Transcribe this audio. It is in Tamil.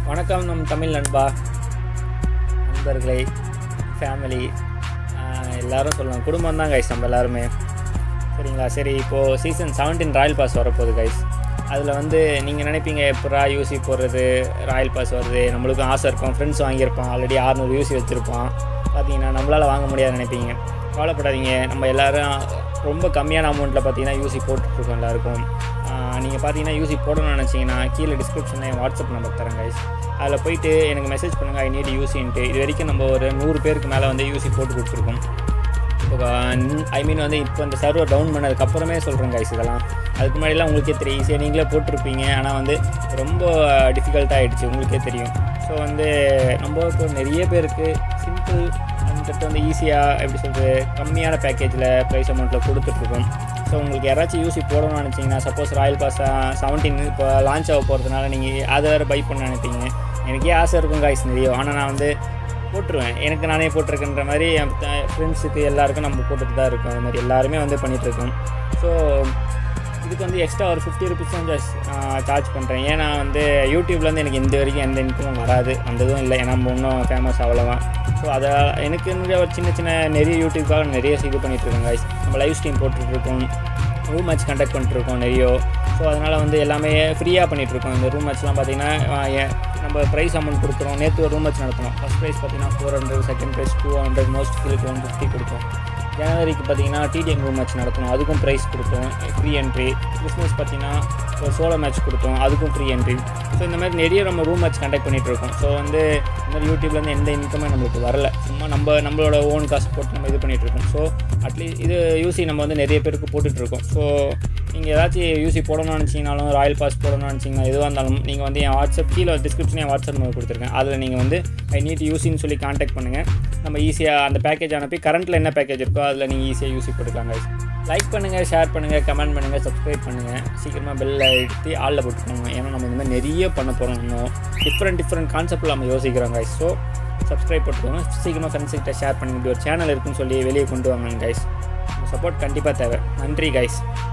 வணக்கம் நம் தமிழ் நண்பா நண்பர்களே ஃபேமிலி எல்லாரும் சொல்லலாம் குடும்பம் தான் கைஸ் நம்ம எல்லாருமே சரிங்களா சரி இப்போது சீசன் செவன்டீன் ராயல் பாஸ் வரப்போகுது கைஸ் அதில் வந்து நீங்கள் நினைப்பீங்க எப்படா யூசி போடுறது ராயல் பாஸ் வருது நம்மளுக்கும் ஆசை இருக்கும் ஃப்ரெண்ட்ஸ் வாங்கியிருப்பான் ஆல்ரெடி 600 யூசி வச்சுருப்பான் பார்த்தீங்கன்னா நம்மளால் வாங்க முடியாது நினைப்பீங்க கவலைப்படாதீங்க நம்ம எல்லாரும் ரொம்ப கம்மியான அமௌண்ட்டில் பார்த்தீங்கன்னா யூசி போட்டுட்ருக்கோம் எல்லாருக்கும் நீங்கள் பார்த்தீங்கன்னா யூசி போடணும்னு நினச்சிங்கன்னா கீழே டிஸ்கிரிப்ஷனில் என் வாட்ஸ்அப் நம்பர் தரேன் கைஸ் அதில் போயிட்டு எனக்கு மெசேஜ் பண்ணுங்கள் ஐ நீட் யூசின்ட்டு இது வரைக்கும் நம்ம ஒரு நூறு பேருக்கு மேலே வந்து யூசி போட்டு கொடுத்துருக்கோம் இப்போ ஐ மீன் வந்து இப்போ இந்த சர்வர் டவுன் பண்ணதுக்கப்புறமே சொல்கிறேன் கைஸ் இதெல்லாம் அதுக்கு முன்னாடிலாம் உங்களுக்கே தெரியும் ஈஸியாக நீங்களே போட்டிருப்பீங்க ஆனால் வந்து ரொம்ப டிஃபிகல்ட்டாக ஆகிடுச்சு உங்களுக்கே தெரியும் ஸோ வந்து நம்ம இப்போ நிறைய பேருக்கு சிம்பிள் அண்ட் வந்து ஈஸியாக எப்படி சொல்கிறது கம்மியான பேக்கேஜில் ப்ரைஸ் அமௌண்ட்டில் கொடுத்துட்ருக்கோம் ஸோ உங்களுக்கு யாராச்சும் யூசி போடணும்னு நினச்சிங்கன்னா சப்போஸ் ராயல் பாஸ் செவன்டீன் இப்போ லான்ச் ஆக போகிறதுனால நீங்கள் அதை வேறு பை பண்ண நினைப்பீங்க எனக்கே ஆசை இருக்கும் காய்ஸ் நிறைய ஆனால் நான் வந்து போட்டுருவேன் எனக்கு நானே போட்டிருக்கேன்ற மாதிரி என் ஃப்ரெண்ட்ஸுக்கு எல்லாருக்கும் நம்ம போட்டுட்டு தான் இருக்கோம் அது மாதிரி எல்லாருமே வந்து பண்ணிகிட்ருக்கோம் ஸோ இதுக்கு வந்து எக்ஸ்ட்ரா ஒரு ஃபிஃப்டி ருபீஸ் தான் சார்ஜ் பண்ணுறேன் ஏன்னா வந்து யூடியூப்லேருந்து எனக்கு இந்த வரைக்கும் எந்த இன்கமும் வராது வந்ததும் இல்லை ஏன்னா நம்ம இன்னும் ஃபேமஸ் அவ்வளோதான் ஸோ அதை எனக்கு இருந்த ஒரு சின்ன சின்ன நிறைய யூடியூப்காக நிறைய இது பண்ணிகிட்ருக்கோம் guys நம்ம லைவ் ஸ்ட்ரீம் போட்டுட்ருக்கோம் ரூம் மேட்ச் கண்டக்ட் பண்ணிட்டுருக்கோம் நிறைய ஸோ அதனால் வந்து எல்லாமே ஃப்ரீயாக பண்ணிகிட்ருக்கோம் இந்த ரூம் மேட்ச்லாம் பார்த்தீங்கன்னா ஆஹ் ஏ- நம்ம ப்ரைஸ் அமௌண்ட் கொடுக்குறோம் நேற்று ஒரு ரூம் மேட்ச் நடத்தணும் ஃபஸ்ட் ப்ரைஸ் பார்த்தீங்கன்னா four hundred second prize two hundred most ஃபீலுக்கு ஒன் ஃபிஃப்டி கொடுத்தோம் ஜனவரிக்கு பார்த்தீங்கன்னா டிடிஎம் ரூம் மேட்ச் நடத்தணும் அதுக்கும் ப்ரைஸ் கொடுத்தோம் ஃப்ரீ என்ட்ரி கிறிஸ்மஸ் பார்த்தீங்கன்னா ஒரு சோலோ மேட்ச் கொடுத்தோம் அதுக்கும் ஃப்ரீ என்ட்ரி ஸோ இந்த மாதிரி நிறைய நம்ம ரூம் மேட்ச் கண்டக்ட் பண்ணிட்டு இருக்கோம் ஸோ வந்து இந்த மாதிரி யூடியூப்லேருந்து எந்த இன்கமே நம்மளுக்கு வரல சும்மா நம்ம நம்மளோட ஓன் காசு போட்டு நம்ம இது பண்ணிட்டு இருக்கோம் ஸோ அட்லீஸ்ட் இது யூசி நம்ம வந்து நிறைய பேருக்கு போட்டுட்டு இருக்கோம் ஸோ நீங்கள் ஏதாச்சும் யூசி போடணும்னு நினச்சிங்கனாலும் ராயல் பாஸ் போடணும்னு நினச்சிங்கன்னா எதுவாக இருந்தாலும் நீங்கள் வந்து என் வாட்ஸ்அப் கீழே டிஸ்கிரிப்ஷன் என் வாட்ஸ்அப் நம்பர் கொடுத்துருக்கேன் அதில் நீங்கள் வந்து ஐ நீட் யூசின்னு சொல்லி காண்டாக்ட் பண்ணுங்கள் நம்ம ஈஸியாக அந்த பேக்கேஜ் அனுப்பி கரண்ட்டில் என்ன பேக்கேஜ் இருக்கோ அதில் நீங்கள் ஈஸியாக யூசி போட்டுக்கலாம் guys லைக் பண்ணுங்கள் ஷேர் பண்ணுங்கள் கமெண்ட் பண்ணுங்கள் சப்ஸ்கிரைப் பண்ணுங்கள் சீக்கிரமாக பெல் அழுத்தி ஆளில் போட்டுக்கோங்க ஏன்னா நம்ம இந்த மாதிரி நிறைய பண்ண போகிறோம் இன்னும் டிஃப்ரெண்ட் டிஃப்ரெண்ட் கான்செப்டில் நம்ம யோசிக்கிறோம் guys ஸோ சப்ஸ்கிரைப் போட்டுக்கோங்க சீக்கிரமாக ஃப்ரெண்ட்ஸ் கிட்ட ஷேர் பண்ணுங்க இப்படி ஒரு சேனல் இருக்குன்னு சொல்லி வெளியே கொண்டு வாங்க கைஸ் சப்போர்ட் கண்டிப்பாக தேவை நன்றி கைஸ்